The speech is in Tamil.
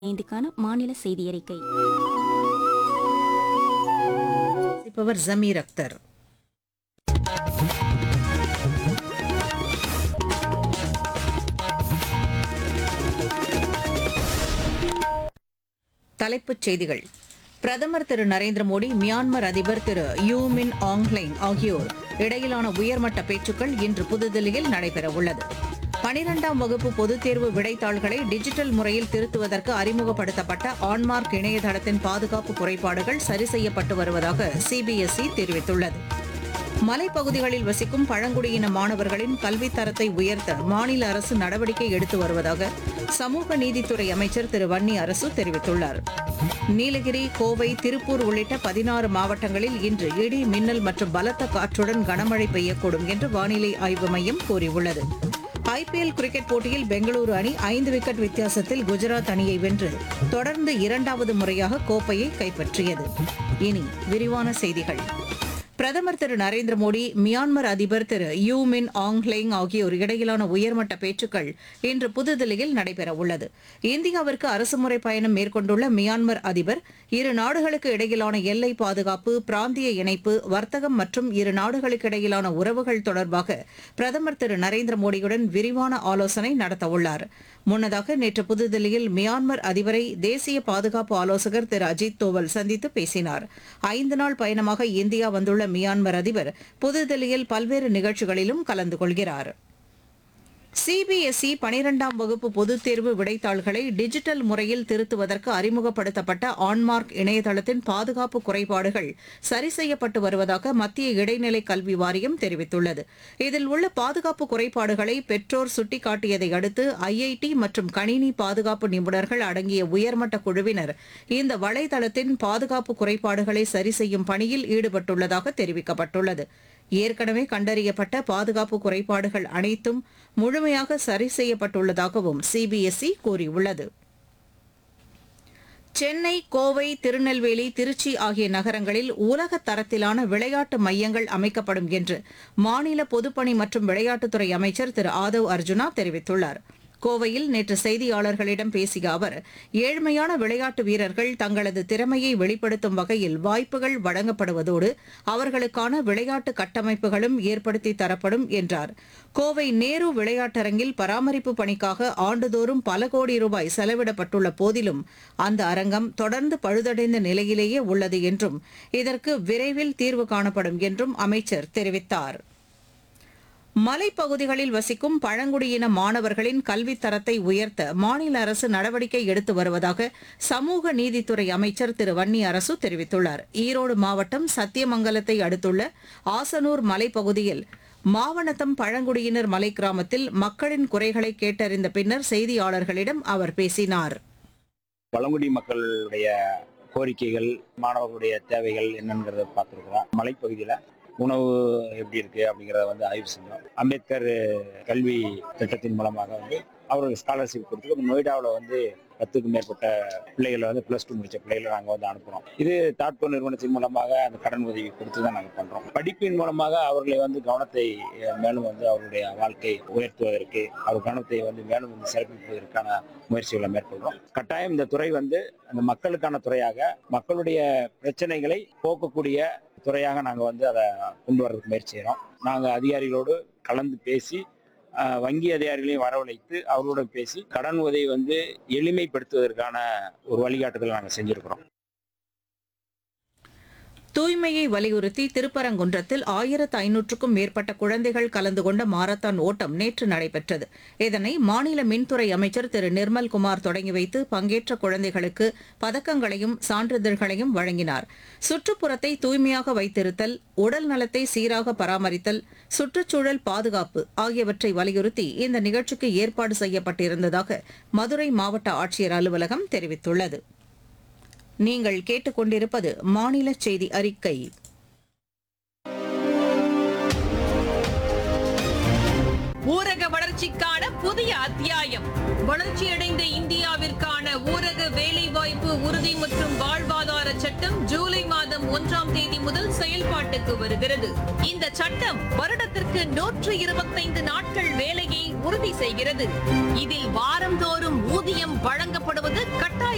ஐந்துக்கான மாநில செய்தி அறிக்கை வாசிப்பவர் ஜமீர் அக்தர் தலைப்புச் செய்திகள் பிரதமர் திரு நரேந்திர மோடி மியான்மர் அதிபர் திரு யூ மின் ஆங்லைங் ஆகியோர் இடையிலான உயர்மட்ட பேச்சுக்கள் இன்று புதுதில்லியில் நடைபெறவுள்ளது பனிரெண்டாம் வகுப்பு பொதுத் தேர்வு விடைத்தாள்களை டிஜிட்டல் முறையில் திருத்துவதற்கு அறிமுகப்படுத்தப்பட்ட ஆன்மார்க் இணையதளத்தின் பாதுகாப்பு குறைபாடுகள் சரி செய்யப்பட்டு வருவதாக சிபிஎஸ்இ தெரிவித்துள்ளது மலைப்பகுதிகளில் வசிக்கும் பழங்குடியின மாணவர்களின் கல்வித் தரத்தை உயர்த்த மாநில அரசு நடவடிக்கை எடுத்து வருவதாக சமூக நீதித்துறை அமைச்சர் திரு வன்னி அரசு தெரிவித்துள்ளார் நீலகிரி கோவை திருப்பூர் உள்ளிட்ட பதினாறு மாவட்டங்களில் இன்று இடி மின்னல் மற்றும் பலத்த காற்றுடன் கனமழை பெய்யக்கூடும் என்று வானிலை ஆய்வு மையம் கூறியுள்ளது ஐபிஎல் கிரிக்கெட் போட்டியில் பெங்களூரு அணி ஐந்து விக்கெட் வித்தியாசத்தில் குஜராத் அணியை வென்று தொடர்ந்து இரண்டாவது முறையாக கோப்பையை கைப்பற்றியது இனி விரிவான செய்திகள் பிரதமர் திரு நரேந்திர மோடி மியான்மர் அதிபர் திரு யூ மின் ஆங்லேங் ஆகியோர் இடையிலான உயர்மட்ட பேச்சுக்கள் இன்று புதுதில்லியில் நடைபெறவுள்ளது இந்தியாவிற்கு அரசுமுறை பயணம் மேற்கொண்டுள்ள மியான்மர் அதிபர் இரு நாடுகளுக்கு இடையிலான எல்லை பாதுகாப்பு பிராந்திய இணைப்பு வர்த்தகம் மற்றும் இரு நாடுகளுக்கு இடையிலான உறவுகள் தொடர்பாக பிரதமர் திரு நரேந்திர மோடியுடன் விரிவான ஆலோசனை நடத்தவுள்ளார் முன்னதாக நேற்று புதுதில்லியில் மியான்மர் அதிபரை தேசிய பாதுகாப்பு ஆலோசகர் திரு அஜித் தோவல் சந்தித்து பேசினார் ஐந்து நாள் பயணமாக இந்தியா வந்துள்ள மியான்மர் அதிபர் புதுதில்லியில் பல்வேறு நிகழ்ச்சிகளிலும் கலந்து கொள்கிறார் சிபிஎஸ்இ பனிரெண்டாம் வகுப்பு பொதுத் தேர்வு விடைத்தாள்களை டிஜிட்டல் முறையில் திருத்துவதற்கு அறிமுகப்படுத்தப்பட்ட ஆன்மார்க் இணையதளத்தின் பாதுகாப்பு குறைபாடுகள் சரி செய்யப்பட்டு வருவதாக மத்திய இடைநிலை கல்வி வாரியம் தெரிவித்துள்ளது இதில் உள்ள பாதுகாப்பு குறைபாடுகளை பெற்றோர் சுட்டிக்காட்டியதை அடுத்து ஐஐடி மற்றும் கணினி பாதுகாப்பு நிபுணர்கள் அடங்கிய உயர்மட்ட குழுவினர் இந்த வலைதளத்தின் பாதுகாப்பு குறைபாடுகளை சரி செய்யும் பணியில் ஈடுபட்டுள்ளதாக தெரிவிக்கப்பட்டுள்ளது ஏற்கனவே கண்டறியப்பட்ட பாதுகாப்பு குறைபாடுகள் அனைத்தும் முழுமையாக சரி செய்யப்பட்டுள்ளதாகவும் சிபிஎஸ்இ கூறியுள்ளது சென்னை கோவை திருநெல்வேலி திருச்சி ஆகிய நகரங்களில் உலக தரத்திலான விளையாட்டு மையங்கள் அமைக்கப்படும் என்று மாநில பொதுப்பணி மற்றும் விளையாட்டுத்துறை அமைச்சர் திரு ஆதவ் அர்ஜுனா தெரிவித்துள்ளார் கோவையில் நேற்று செய்தியாளர்களிடம் பேசிய அவர் ஏழ்மையான விளையாட்டு வீரர்கள் தங்களது திறமையை வெளிப்படுத்தும் வகையில் வாய்ப்புகள் வழங்கப்படுவதோடு அவர்களுக்கான விளையாட்டு கட்டமைப்புகளும் ஏற்படுத்தி தரப்படும் என்றார் கோவை நேரு விளையாட்டரங்கில் பராமரிப்பு பணிக்காக ஆண்டுதோறும் பல கோடி ரூபாய் செலவிடப்பட்டுள்ள போதிலும் அந்த அரங்கம் தொடர்ந்து பழுதடைந்த நிலையிலேயே உள்ளது என்றும் இதற்கு விரைவில் தீர்வு காணப்படும் என்றும் அமைச்சர் தெரிவித்தார் மலைப்பகுதிகளில் வசிக்கும் பழங்குடியின மாணவர்களின் கல்வித் தரத்தை உயர்த்த மாநில அரசு நடவடிக்கை எடுத்து வருவதாக சமூக நீதித்துறை அமைச்சர் திரு வன்னி அரசு தெரிவித்துள்ளார் ஈரோடு மாவட்டம் சத்தியமங்கலத்தை அடுத்துள்ள ஆசனூர் மலைப்பகுதியில் மாவனத்தம் பழங்குடியினர் மலை கிராமத்தில் மக்களின் குறைகளை கேட்டறிந்த பின்னர் செய்தியாளர்களிடம் அவர் பேசினார் பழங்குடி மக்களுடைய கோரிக்கைகள் மாணவர்களுடைய தேவைகள் என்னங்கிறத பார்த்துருக்குறோம் மலைப்பகுதியில் உணவு எப்படி இருக்கு அப்படிங்கிறத வந்து ஆய்வு செஞ்சோம் அம்பேத்கர் கல்வி திட்டத்தின் மூலமாக வந்து அவருக்கு ஸ்காலர்ஷிப் கொடுத்து நொய்டாவில் வந்து பத்துக்கும் மேற்பட்ட பிள்ளைகளை வந்து ப்ளஸ் டூ முடிச்ச பிள்ளைகளை நாங்கள் வந்து அனுப்புகிறோம் இது தாட்கோ நிறுவனத்தின் மூலமாக அந்த கடன் உதவி கொடுத்து தான் நாங்கள் பண்ணுறோம் படிப்பின் மூலமாக அவர்களை வந்து கவனத்தை அஹ், மேலும் வந்து அவருடைய வாழ்க்கை உயர்த்துவதற்கு அவர் கவனத்தை வந்து மேலும் வந்து சிறப்பிப்பதற்கான முயற்சிகளை மேற்கொள்கிறோம் கட்டாயம் இந்த துறை வந்து அந்த மக்களுக்கான துறையாக மக்களுடைய பிரச்சனைகளை போக்கக்கூடிய துறையாக நாங்கள் வந்து அதை கொண்டு வர்றதுக்கு முயற்சி செய்கிறோம் நாங்கள் அதிகாரிகளோடு கலந்து பேசி அஹ், வங்கி அதிகாரிகளையும் வரவழைத்து அவர்களோட பேசி கடன் உதவி வந்து எளிமைப்படுத்துவதற்கான ஒரு வழிகாட்டுதலை நாங்கள் செஞ்சுருக்கிறோம் தூய்மையை வலியுறுத்தி திருப்பரங்குன்றத்தில் ஆயிரத்து ஐநூற்றுக்கும் மேற்பட்ட குழந்தைகள் கலந்து கொண்ட மாரத்தான் ஓட்டம் நேற்று நடைபெற்றது இதனை மாநில மின்துறை அமைச்சர் திரு நிர்மல்குமார் தொடங்கி வைத்து பங்கேற்ற குழந்தைகளுக்கு பதக்கங்களையும் சான்றிதழ்களையும் வழங்கினார் சுற்றுப்புறத்தை தூய்மையாக வைத்திருத்தல் உடல் நலத்தை சீராக பராமரித்தல் சுற்றுச்சூழல் பாதுகாப்பு ஆகியவற்றை வலியுறுத்தி இந்த நிகழ்ச்சிக்கு ஏற்பாடு செய்யப்பட்டிருந்ததாக மதுரை மாவட்ட ஆட்சியர் அலுவலகம் தெரிவித்துள்ளது நீங்கள் கேட்டுக்கொண்டிருப்பது மாநில செய்தி அறிக்கை ஊரக வளர்ச்சிக்கான புதிய அத்தியாயம் வளர்ச்சியடைந்த இந்தியாவிற்கான ஊரக வேலைவாய்ப்பு உறுதி மற்றும் வாழ்வாதார சட்டம் ஜூலை மாதம் ஒன்றாம் தேதி முதல் செயல்பாட்டுக்கு வருகிறது இந்த சட்டம் வருடத்திற்கு நூற்று இருபத்தைந்து நாட்கள் வேலையை உறுதி செய்கிறது இதில் வாரந்தோறும் ஊதியம் வழங்கப்படுவது கட்டாய